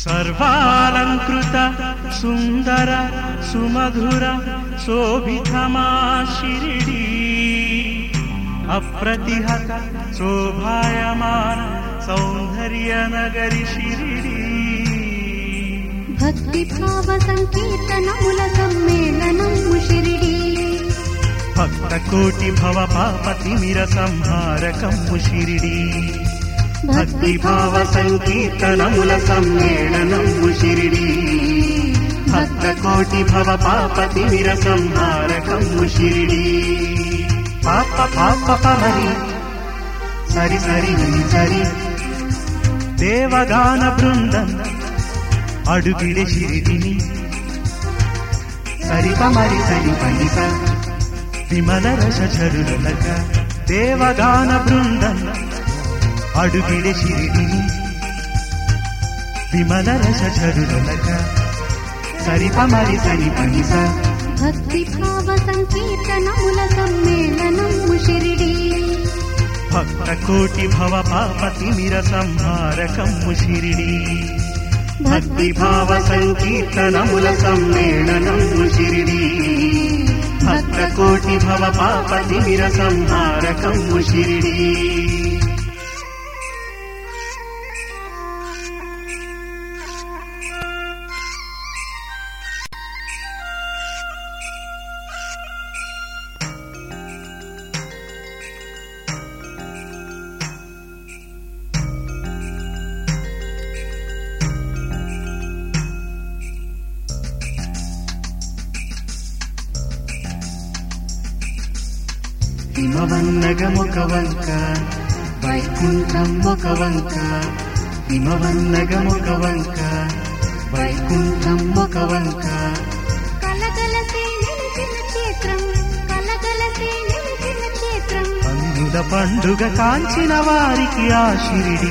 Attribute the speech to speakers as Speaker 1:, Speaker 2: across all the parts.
Speaker 1: సర్వాలంకృత సుందర సుమధుర శోభితమా శిరిడి అప్రతిహత శోభాయమాన సౌందర్య నగరి శిరిడి
Speaker 2: భక్తి భావ సంకీర్తనముల సమ్మేళనము షిరిడి
Speaker 1: భక్త కోటి భవ పాపతి మిర సంహారకము శిరిడి భక్తి భావ సంకీర్తనముల సమ్మేళనము శిరిడి భక్త కోటి భవ పాపతి మిర సంహారకము శిరిడి పాప పాప పమరి సరి సరి ని సరి దేవగాన బృందం అడుగిడే శిరిడిని సరి పమరి సరి పని స విమల రస ఝరులక దేవగాన బృందం అడుగిడే శిరిడిని విమల రస ఝరులక సరి పమరి సరి పని స
Speaker 2: భక్తి భావ సంకీర్తనముల సమ్మేళనము షిరిడి
Speaker 1: భక్త కోటి భవ పాపతి మిర సంహారకము శిరిడి భక్తి భావ సంకీర్తనముల సమ్మేళనము శిరిడి భక్త కోటి భవ పాపతి మిర సంహారకము శిరిడి హిమవన్నగమొక వంక వైకుంఠం ఒక వంక హిమవన్నగమొక వంక వైకుంఠం ఒక వంక
Speaker 2: కలగలసే నిలిచిన క్షేత్రం కలగలసే నిలిచిన క్షేత్రం
Speaker 1: అందుల పండుగ కాంచిన వారికి ఆ షిరిడి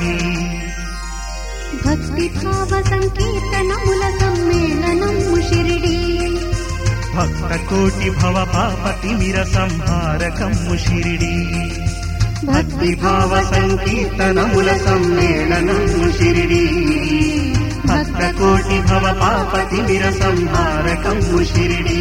Speaker 2: భక్తి భావ సంకీర్తనముల సమ్మేళనము షిరిడి
Speaker 1: భక్త కోటి భవ పాపతి మిర సంహారకము షిరిడి భక్తి భావ సంకీర్తనముల సమ్మేళనము షిరిడి భక్త కోటి భవ పాపతి మిర సంహారకము షిరిడి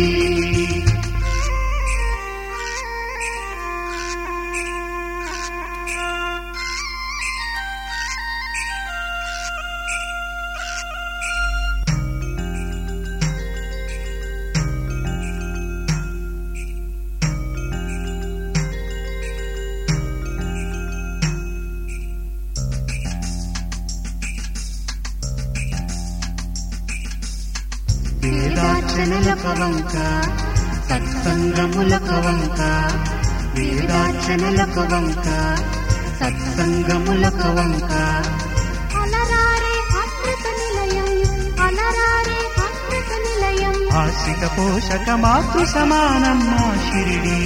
Speaker 1: వేదార్చనలక వంక సత్సంగములక వంక వేదార్చనలక వంక సత్సంగములక వంక
Speaker 2: అలరారే అమృత నిలయం అలరారే అమృత నిలయం
Speaker 1: ఆశ్రిత పోషక మాతృ సమానం మా షిరిడి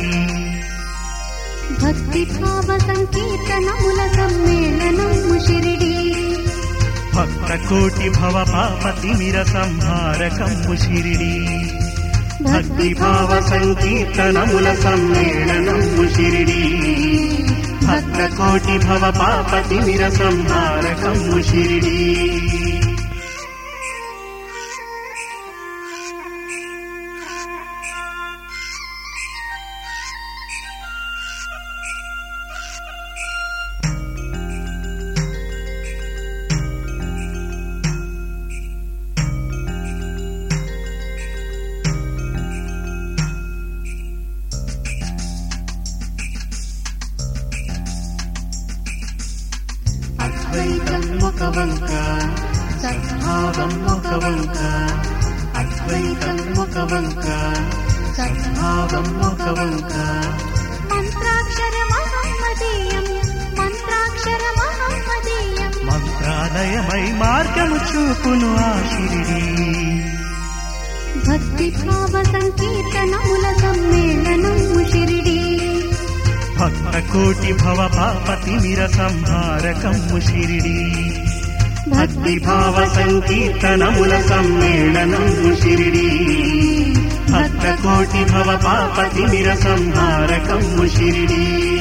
Speaker 2: భక్తి భావ సంకీర్తనముల సమ్మేళనము షిరిడి
Speaker 1: భక్త కోటి భవ పాపతి మిర సంహారకము షిరిడి భక్తి భావ సంకీర్తనముల సమ్మేళనము షిరిడి భక్త కోటి భవ పాపతి మిర సంహారకము షిరిడి అద్వైతం ఒక వంక సద్భావం ఒక వంక అద్వైతం ఒక వంక సద్భావం ఒక వంక
Speaker 2: మంత్రాక్షర మహమ్మదీయం మంత్రాక్షర మహమ్మదీయం
Speaker 1: మంత్రాలయమై మార్గము చూపును ఆ షిరిడి
Speaker 2: భక్తి భావ సంకీర్తనముల సమ్మేళనము షిరిడి
Speaker 1: భక్త కోటి భవ పాపతి మిర సంహారకము షిరిడి భక్తి భావ సంకీర్తనముల సమ్మేళనము షిరిడి భక్త కోటి భవ పాపతి మిర సంహారకము షిరిడి